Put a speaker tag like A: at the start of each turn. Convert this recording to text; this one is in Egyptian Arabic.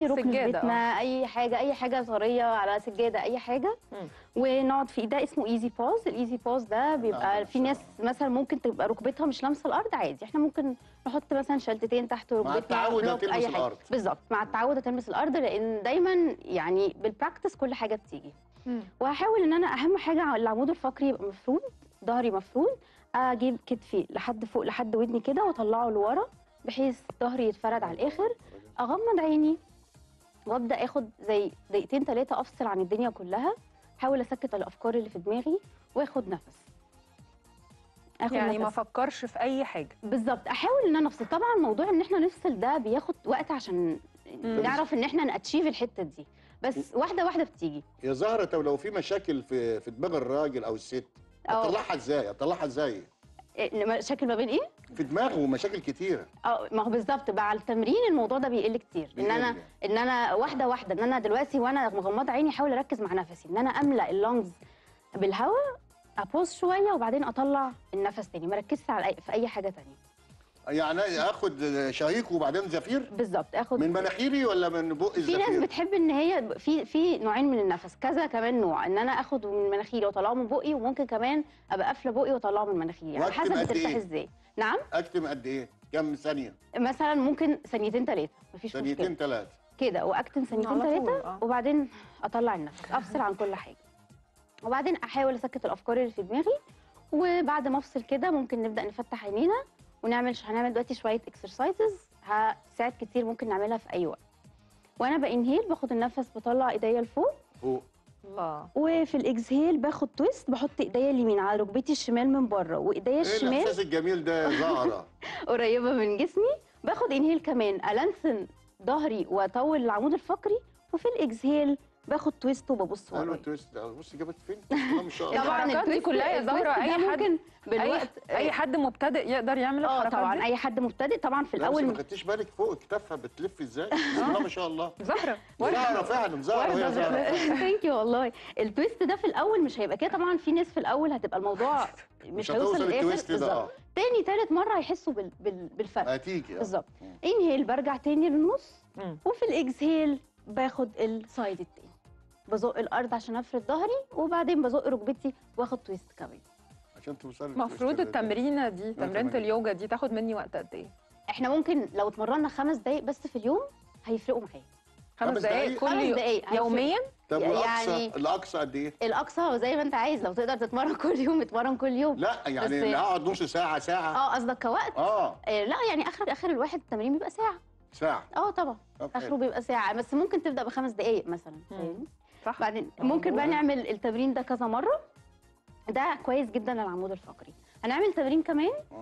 A: ركن في
B: سجادة،
A: بيتنا اي حاجه اي حاجه طريه على سجاده اي حاجه
B: مم.
A: ونقعد فيه ده اسمه ايزي باوز الايزي باوز ده بيبقى في ناس مثلا ممكن تبقى ركبتها مش لامسه الارض عادي احنا ممكن نحط مثلا شلتتين تحت ركبتنا
C: التعود
A: بلوك،
C: هتلمس
A: اي حاجه
C: الأرض.
A: بالظبط مع التعود هتلمس الارض لان دايما يعني بالبراكتس كل حاجه بتيجي
B: مم.
A: وهحاول ان انا اهم حاجه العمود الفقري يبقى مفرود ظهري مفرود اجيب كتفي لحد فوق لحد ودني كده واطلعه لورا بحيث ظهري يتفرد على الاخر اغمض عيني وابدا اخد زي دقيقتين ثلاثه افصل عن الدنيا كلها احاول اسكت الافكار اللي في دماغي واخد نفس اخد
B: يعني ما
A: نفس.
B: افكرش في اي حاجه
A: بالظبط احاول ان انا افصل طبعا موضوع ان احنا نفصل ده بياخد وقت عشان
B: مم.
A: نعرف ان احنا ناتشيف الحته دي بس واحده واحده بتيجي
C: يا زهره طب لو في مشاكل في في دماغ الراجل او الست
A: أه.
C: اطلعها ازاي اطلعها ازاي
A: إيه، مشاكل ما بين ايه
C: في دماغه مشاكل كتيره
A: اه ما هو بالظبط مع التمرين الموضوع ده بيقل كتير ان انا
C: بيقل.
A: ان انا واحده واحده ان انا دلوقتي وانا مغمضه عيني احاول اركز مع نفسي ان انا املا اللونجز بالهواء ابوز شويه وبعدين اطلع النفس تاني ما ركزش على أي- في اي حاجه تانية
C: يعني اخد شهيق وبعدين زفير
A: بالظبط اخد
C: من مناخيري ولا من بق
A: في ناس
C: الزفير
A: بتحب ان هي في في نوعين من النفس كذا كمان نوع ان انا اخد من مناخيري واطلعه من بقي وممكن كمان ابقى قافله بقي واطلعه من مناخيري على
C: واكتم
A: حسب
C: قد
A: بترتاح
C: إيه؟
A: ازاي نعم
C: اكتم قد ايه كم ثانيه
A: مثلا ممكن ثانيتين ثلاثه مفيش مشكله
C: ثانيتين ثلاثه
A: كده واكتم ثانيتين
B: على طول،
A: ثلاثه
B: آه.
A: وبعدين اطلع النفس افصل عن كل حاجه وبعدين احاول اسكت الافكار اللي في دماغي وبعد ما افصل كده ممكن نبدا نفتح عينينا ونعمل هنعمل دلوقتي شويه اكسرسايزز هتساعد كتير ممكن نعملها في اي وقت وانا بانهيل باخد النفس بطلع ايديا لفوق
C: فوق
B: الله
A: وفي الاكسهيل باخد تويست بحط ايديا اليمين على ركبتي الشمال من بره وايديا
C: ايه
A: الشمال
C: الاحساس الجميل ده يا زهره
A: قريبه من جسمي باخد انهيل كمان الانسن ظهري واطول العمود الفقري وفي الاكسهيل باخد تويست وببص
C: حلو
A: ورايا
C: التويست ده بص جابت فين الله ما شاء الله
A: طبعا
B: الحركات دي
A: التويست
B: كلها يا
A: التويست
B: زهرة
A: ده
B: أي حد-
A: ممكن
B: اي
A: بالوقت
B: اي حد مبتدئ يقدر يعمل
A: اه
B: الحركات
A: طبعا
B: دي
A: اي حد مبتدئ طبعا في
C: لا بس ما
A: الاول
C: خدتيش بالك فوق كتافها بتلف ازاي بسم الله ما شاء الله
B: زهره
C: زهره فعلا زهره وهي زهره
A: ثانك يو والله التويست ده في الاول مش هيبقى كده طبعا في ناس في الاول هتبقى الموضوع مش,
C: مش
A: هيوصل
C: هتوصل
A: للاخر
C: التويست ده اه
A: بالظبط تاني تالت مره هيحسوا بال... بال... بالفرق
C: هتيجي اه
A: بالظبط
C: مم.
A: انهيل برجع تاني للنص
B: مم.
A: وفي الاكسهيل باخد السايد التاني بزق الارض عشان افرد ظهري وبعدين بزق ركبتي واخد تويست كمان
C: عشان توصلي
B: المفروض التمرينه دي تمرينه
C: تمام.
B: اليوجا دي تاخد مني وقت قد ايه
A: احنا ممكن لو اتمرنا خمس دقايق بس في اليوم هيفرقوا معايا
B: خمس
C: خمس
B: دقائق
C: دقايق؟
B: كل
A: خمس
B: يوم
A: دقايق هيفرقوا.
B: يوميا
C: طب
A: يعني-
C: والاقصى الاقصى قد ايه؟
A: الاقصى زي ما انت عايز لو تقدر تتمرن كل يوم اتمرن كل يوم
C: لا يعني
A: بس-
C: اللي اقعد نص ساعه ساعه
A: اه قصدك كوقت
C: اه
A: آه لا يعني اخر اخر الواحد التمرين بيبقى ساعه
C: ساعه
A: اه طبعا
C: طب
A: اخره
C: حلو.
A: بيبقى ساعه بس ممكن تبدا بخمس دقائق مثلا
B: مم.
A: فاهمني
B: صح
A: بعدين
B: آه،
A: ممكن بقى
C: والله.
A: نعمل التمرين ده كذا مره ده كويس جدا للعمود الفقري هنعمل تمرين كمان